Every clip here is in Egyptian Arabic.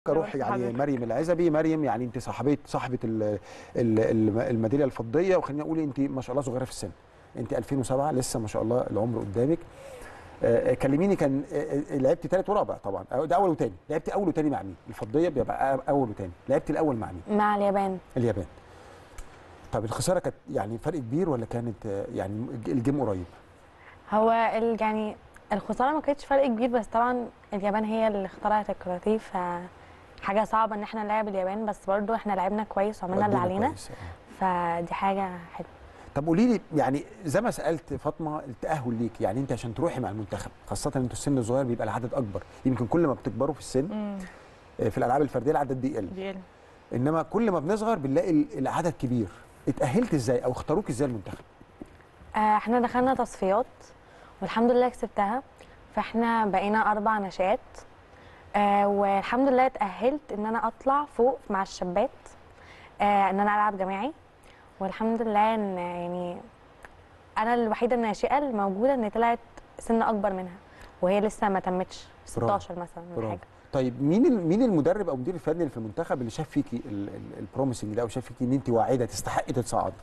اروح يعني حضرتك. مريم العزبي مريم يعني انت صاحبه صاحبه ال- ال- ال- الميداليه الفضيه وخليني اقول انت ما شاء الله صغيره في السن انت 2007 لسه ما شاء الله العمر قدامك آه، آه، كلميني كان آه، آه، لعبت ثالث ورابع طبعا آه، ده اول وثاني لعبت اول وثاني مع مين الفضيه بيبقى اول وثاني لعبت الاول مع مين مع اليابان اليابان طب الخساره كانت يعني فرق كبير ولا كانت آه، يعني الجيم قريب هو ال- يعني الخساره ما كانتش فرق كبير بس طبعا اليابان هي اللي اخترعت الكاراتيه ف حاجه صعبه ان احنا نلعب اليابان بس برضو احنا لعبنا كويس وعملنا اللي ودينا علينا كويس، آه. فدي حاجه حلوه طب قولي لي يعني زي ما سالت فاطمه التاهل ليك يعني انت عشان تروحي مع المنتخب خاصه انتوا السن الصغير بيبقى العدد اكبر يمكن كل ما بتكبروا في السن آه، في الالعاب الفرديه العدد بيقل دي انما كل ما بنصغر بنلاقي ال- العدد كبير اتاهلت ازاي او اختاروك ازاي المنتخب آه، احنا دخلنا تصفيات والحمد لله كسبتها فاحنا بقينا اربع نشات آه والحمد لله اتاهلت ان انا اطلع فوق مع الشابات آه ان انا العب جماعي والحمد لله ان يعني انا الوحيده الناشئه الموجوده ان طلعت سن اكبر منها وهي لسه ما تمتش برافو. 16 مثلا ولا برافو. حاجه طيب مين ال- مين المدرب او المدير الفني اللي في المنتخب اللي شاف فيكي البروميسنج ده او شاف فيكي ان انت واعده تستحقي تتصعدي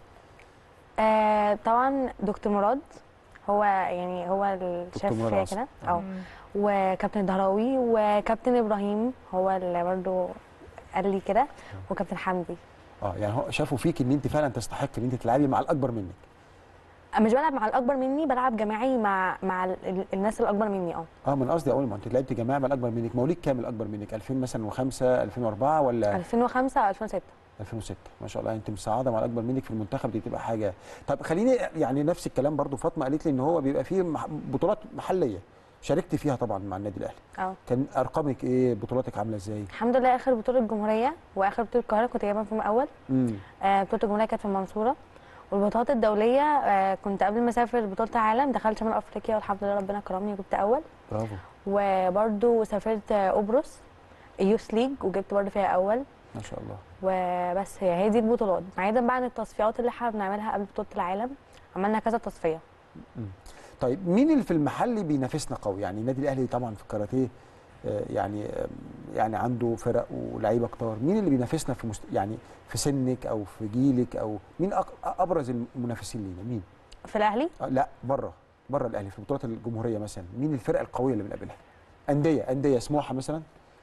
آه طبعا دكتور مراد هو يعني هو الشيف مراد فيا عاصم. كده اه وكابتن الدهراوي وكابتن ابراهيم هو اللي برضو قال لي كده وكابتن حمدي اه يعني هو شافوا فيك ان انت فعلا تستحق ان انت تلعبي مع الاكبر منك أنا مش بلعب مع الاكبر مني بلعب جماعي مع مع ال- ال- الناس الاكبر مني اه اه من قصدي اقول ما انت لعبت جماعه مع الاكبر منك مواليد كام الاكبر منك 2000 مثلا و5 2004 ولا 2005 او 2006 2006 ما شاء الله انت مساعده مع الاكبر منك في المنتخب دي تبقى حاجه طب خليني يعني نفس الكلام برضو فاطمه قالت لي ان هو بيبقى فيه مح- بطولات محليه شاركت فيها طبعا مع النادي الاهلي اه كان ارقامك ايه بطولاتك عامله ازاي الحمد لله اخر بطوله الجمهوريه واخر بطوله القاهره كنت جايبها فيهم اول امم آه بطوله الجمهوريه كانت في المنصوره والبطولات الدوليه آه كنت قبل ما اسافر بطوله العالم دخلت شمال افريقيا والحمد لله ربنا كرمني وجبت اول برافو وبرضو سافرت آه، قبرص يوث ليج وجبت برضو فيها اول ما شاء الله وبس هي هي دي البطولات بعيدا بقى عن التصفيات اللي احنا بنعملها قبل بطوله العالم عملنا كذا تصفيه طيب مين اللي في المحلي بينافسنا قوي يعني النادي الاهلي طبعا في الكاراتيه آه، يعني آه، يعني عنده فرق ولعيبه كتار مين اللي بينافسنا في مست... يعني في سنك او في جيلك او مين أق... ابرز المنافسين لينا مين في الاهلي آه، لا بره بره الاهلي في بطولات الجمهوريه مثلا مين الفرق القويه اللي بنقابلها انديه انديه سموحه مثلا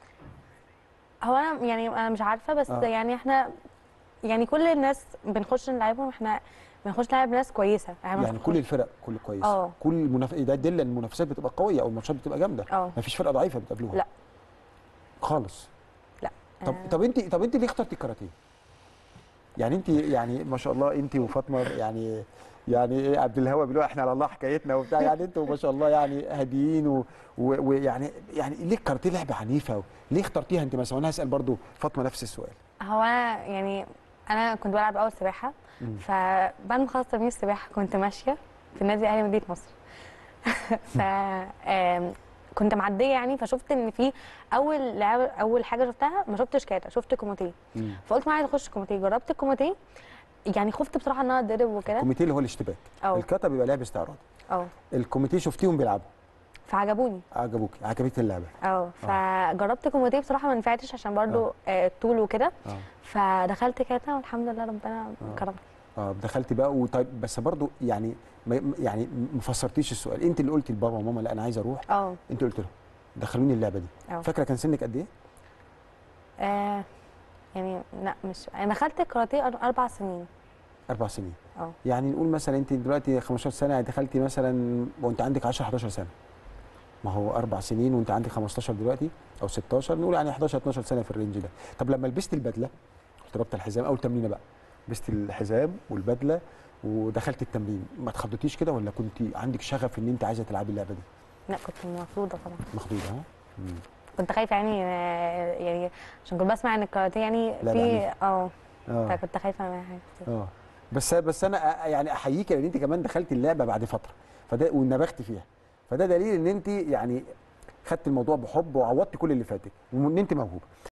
هو انا يعني انا مش عارفه بس آه. يعني احنا يعني كل الناس بنخش نلعبهم احنا بنخش نلعب ناس كويسه احنا يعني بنخش- كل الفرق كل كويس آه. كل المناف... ده يدل ان المنافسات بتبقى قويه او الماتشات بتبقى جامده اه مفيش فرقه ضعيفه بتقابلوها لا. خالص لا طب آه. طب انت طب انت ليه اخترتي الكاراتيه؟ يعني انت يعني ما شاء الله انت وفاطمه يعني يعني ايه عبد الهوى بيقولوا احنا على الله حكايتنا وبتاع يعني انتوا ما شاء الله يعني هاديين و- و- ويعني يعني ليه الكاراتيه لعبه عنيفه ليه اخترتيها انت مثلا وانا هسال برضو فاطمه نفس السؤال هو انا يعني انا كنت بلعب اول سباحه مم. فبعد ما خلصت تمرين السباحه كنت ماشيه في النادي الاهلي مدينه مصر ف آم، كنت معديه يعني فشفت ان في اول لعبه اول حاجه شفتها ما شفتش كاتا شفت كوميتيه مم. فقلت ما عايزه اخش كوميتيه جربت الكوميتيه يعني خفت بصراحه ان انا اتضرب وكده الكوميتيه اللي هو الاشتباك اه الكاتا بيبقى لعب استعراضي اه الكوميتيه شفتيهم بيلعبوا فعجبوني عجبوك عجبتك اللعبه اه فجربت كوميتيه بصراحه ما نفعتش عشان برضو آه. آه، الطول وكده اه فدخلت كاتا والحمد لله ربنا آه. كرمني اه دخلت بقى وطيب بس برضو يعني ما يعني ما فسرتيش السؤال انت اللي قلتي لبابا وماما لا انا عايز اروح اه انت قلت لهم دخلوني اللعبه دي اه فاكره كان سنك قد ايه آه، يعني لا مش انا دخلت الكاراتيه أر- اربع سنين اربع سنين اه يعني نقول مثلا انت دلوقتي 15 سنه يعني دخلتي مثلا وانت عندك 10 11 سنه ما هو اربع سنين وانت عندك 15 دلوقتي او 16 نقول يعني 11 12 سنه في الرينج ده طب لما لبست البدله رحت ربط الحزام اول تمرينه بقى لبست الحزام والبدله ودخلت التمرين ما اتخضتيش كده ولا كنت عندك شغف ان انت عايزه تلعبي اللعبه دي لا كنت مفروضه طبعا مخضوضه ها مم. كنت خايفه يعني آه، يعني عشان كنت بسمع ان الكاراتيه يعني لا، في عنيف. اه اه فكنت خايفه من حاجه كتير. اه بس بس انا أ- يعني احييك لان انت كمان دخلت اللعبه بعد فتره فده ونبغت فيها فده دليل ان انت يعني خدت الموضوع بحب وعوضت كل اللي فاتك وان انت موهوبه